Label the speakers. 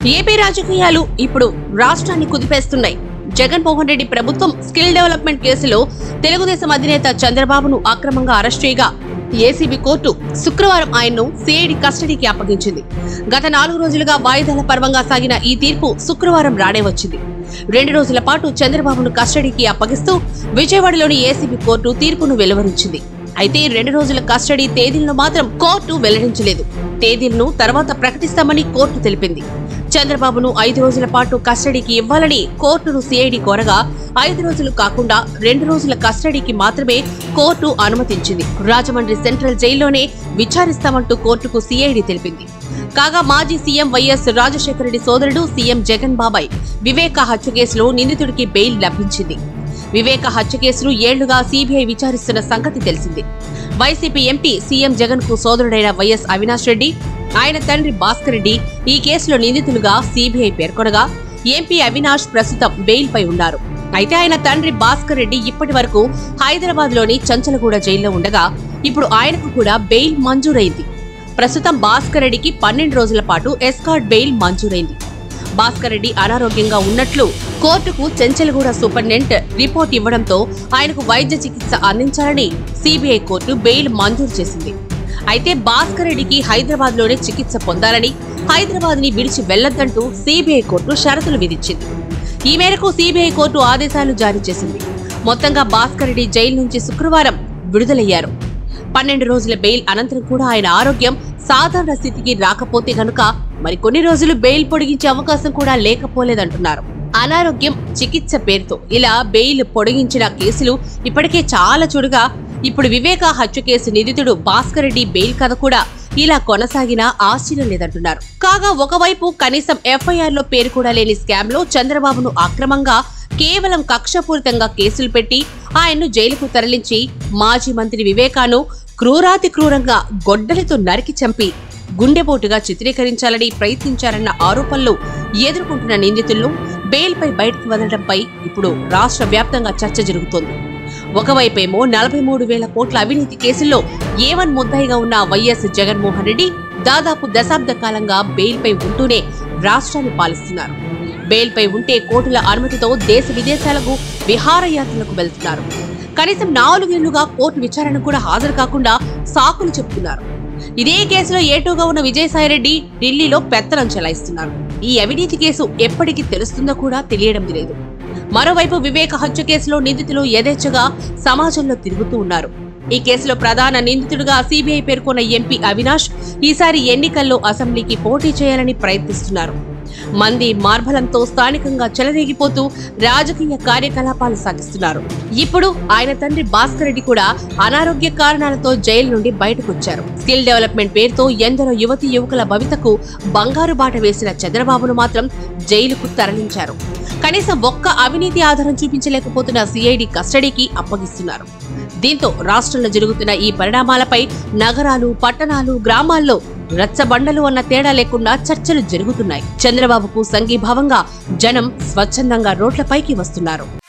Speaker 1: AP రాజకీయాలు ఇప్పుడు రాష్ట్రాన్ని కుదిపేస్తున్నాయి జగన్మోహన్ రెడ్డి ప్రభుత్వం స్కిల్ డెవలప్మెంట్ కేసులో తెలుగుదేశం అధినేత చంద్రబాబును అక్రమంగా అరెస్ట్ చేయగా ఏసీబీ కోర్టు శుక్రవారం ఆయన్ను సిఐడి కస్టడీకి అప్పగించింది గత నాలుగు రోజులుగా వాయిదాల పర్వంగా సాగిన ఈ తీర్పు శుక్రవారం రానే వచ్చింది రెండు రోజుల పాటు చంద్రబాబును కస్టడీకి అప్పగిస్తూ విజయవాడలోని ఏసీబీ కోర్టు తీర్పును వెలువరించింది అయితే రెండు రోజుల కస్టడీ తేదీలను మాత్రం కోర్టు వెల్లడించలేదు తేదీలను తర్వాత ప్రకటిస్తామని కోర్టు తెలిపింది చంద్రబాబును ఐదు రోజుల పాటు కస్టడీకి ఇవ్వాలని కోర్టును సిఐడి కోరగా ఐదు రోజులు కాకుండా రెండు రోజుల కస్టడీకి మాత్రమే కోర్టు అనుమతించింది రాజమండ్రి సెంట్రల్ జైల్లోనే విచారిస్తామంటూ కోర్టుకు సిఐడి తెలిపింది కాగా మాజీ సీఎం వైఎస్ రాజశేఖర రెడ్డి సోదరుడు సీఎం జగన్ బాబాయ్ వివేక హత్య కేసులో నిందితుడికి బెయిల్ లభించింది వివేక హత్య కేసును ఏళ్లుగా సీబీఐ విచారిస్తున్న సంగతి తెలిసింది వైసీపీ ఎంపీ సీఎం జగన్ కు సోదరుడైన వైఎస్ అవినాష్ రెడ్డి ఆయన తండ్రి భాస్కర్ రెడ్డి ఈ కేసులో నిందితులుగా సీబీఐ పేర్కొనగా ఎంపీ అవినాష్ ప్రస్తుతం బెయిల్ పై ఉన్నారు అయితే ఆయన తండ్రి భాస్కర్ రెడ్డి ఇప్పటి వరకు హైదరాబాద్ లోని చంచలగూడ జైల్లో ఉండగా ఇప్పుడు ఆయనకు కూడా బెయిల్ మంజూరైంది ప్రస్తుతం భాస్కర్ రెడ్డికి పన్నెండు రోజుల పాటు ఎస్కాట్ బెయిల్ మంజూరైంది భాస్కర్ రెడ్డి అనారోగ్యంగా ఉన్నట్లు కోర్టుకు చెంచలగూడ సూపరింటెండెంట్ రిపోర్ట్ ఇవ్వడంతో ఆయనకు వైద్య చికిత్స అందించాలని సిబిఐ కోర్టు బెయిల్ మంజూరు చేసింది అయితే భాస్కర్ రెడ్డికి హైదరాబాద్ లోనే చికిత్స పొందాలని హైదరాబాద్ ని విడిచి వెళ్లొద్దంటూ సిబిఐ కోర్టు షరతులు విధించింది ఈ మేరకు సిబిఐ కోర్టు ఆదేశాలు జారీ చేసింది మొత్తంగా భాస్కర్ రెడ్డి జైలు నుంచి శుక్రవారం విడుదలయ్యారు పన్నెండు రోజుల బెయిల్ అనంతరం కూడా ఆయన ఆరోగ్యం సాధారణ స్థితికి రాకపోతే గనుక మరి కొన్ని రోజులు బెయిల్ పొడిగించే అవకాశం కూడా లేకపోలేదంటున్నారు అనారోగ్యం చికిత్స పేరుతో ఇలా బెయిల్ పొడిగించిన కేసులు ఇప్పటికే చాలా చుడుగా ఇప్పుడు వివేక హత్య కేసు నిందితుడు భాస్కర్ రెడ్డి బెయిల్ కథ కూడా ఇలా కొనసాగినా ఆశ్చర్యం లేదంటున్నారు కాగా ఒకవైపు కనీసం ఎఫ్ఐఆర్ లో పేరు కూడా లేని స్కామ్ లో చంద్రబాబును అక్రమంగా కేవలం కక్షపూరితంగా కేసులు పెట్టి ఆయన్ను జైలుకు తరలించి మాజీ మంత్రి వివేకాను క్రూరాతి క్రూరంగా గొడ్డలితో నరికి చంపి గుండెపోటుగా చిత్రీకరించాలని ప్రయత్నించారన్న ఆరోపణలు ఎదుర్కొంటున్న నిందితులను బెయిల్పై బయటకు వదలడంపై ఇప్పుడు రాష్ట్ర వ్యాప్తంగా చర్చ జరుగుతోంది ఒకవైపేమో నలభై మూడు వేల కోట్ల అవినీతి కేసుల్లో ఏవన్ ముద్దాయిగా ఉన్న వైఎస్ జగన్మోహన్ రెడ్డి దాదాపు దశాబ్ద కాలంగా బెయిల్పై ఉంటూనే రాష్ట్రాన్ని పాలిస్తున్నారు బెయిల్పై ఉంటే కోర్టుల అనుమతితో దేశ విదేశాలకు విహారయాత్రలకు వెళ్తున్నారు కనీసం నాలుగేళ్లుగా కోర్టు విచారణ కూడా హాజరు కాకుండా సాకులు చెప్తున్నారు ఇదే కేసులో ఏటోగా ఉన్న విజయసాయిరెడ్డి ఢిల్లీలో పెత్తనం చెలాయిస్తున్నారు ఈ అవినీతి కేసు ఎప్పటికి తెలుస్తుందో కూడా తెలియడం లేదు మరోవైపు వివేక హత్య కేసులో నిందితులు యథేచ్ఛగా సమాజంలో తిరుగుతూ ఉన్నారు ఈ కేసులో ప్రధాన నిందితుడిగా సిబిఐ పేర్కొన్న ఎంపీ అవినాష్ ఈసారి ఎన్నికల్లో అసెంబ్లీకి పోటీ చేయాలని ప్రయత్నిస్తున్నారు మంది మార్బలంతో స్థానికంగా చెలరేగిపోతూ రాజకీయ కార్యకలాపాలు సాగిస్తున్నారు ఇప్పుడు ఆయన తండ్రి భాస్కర్ రెడ్డి కూడా అనారోగ్య కారణాలతో జైలు నుండి బయటకొచ్చారు స్కిల్ డెవలప్మెంట్ పేరుతో ఎందరో యువతి యువకుల భవితకు బంగారు బాట వేసిన చంద్రబాబును మాత్రం జైలుకు తరలించారు కనీసం ఒక్క అవినీతి ఆధారం చూపించలేకపోతున్న సిఐడి కస్టడీకి అప్పగిస్తున్నారు దీంతో రాష్ట్రంలో జరుగుతున్న ఈ పరిణామాలపై నగరాలు పట్టణాలు గ్రామాల్లో రచ్చబండలు అన్న తేడా లేకుండా చర్చలు జరుగుతున్నాయి చంద్రబాబుకు సంఘీభావంగా జనం స్వచ్ఛందంగా రోడ్లపైకి వస్తున్నారు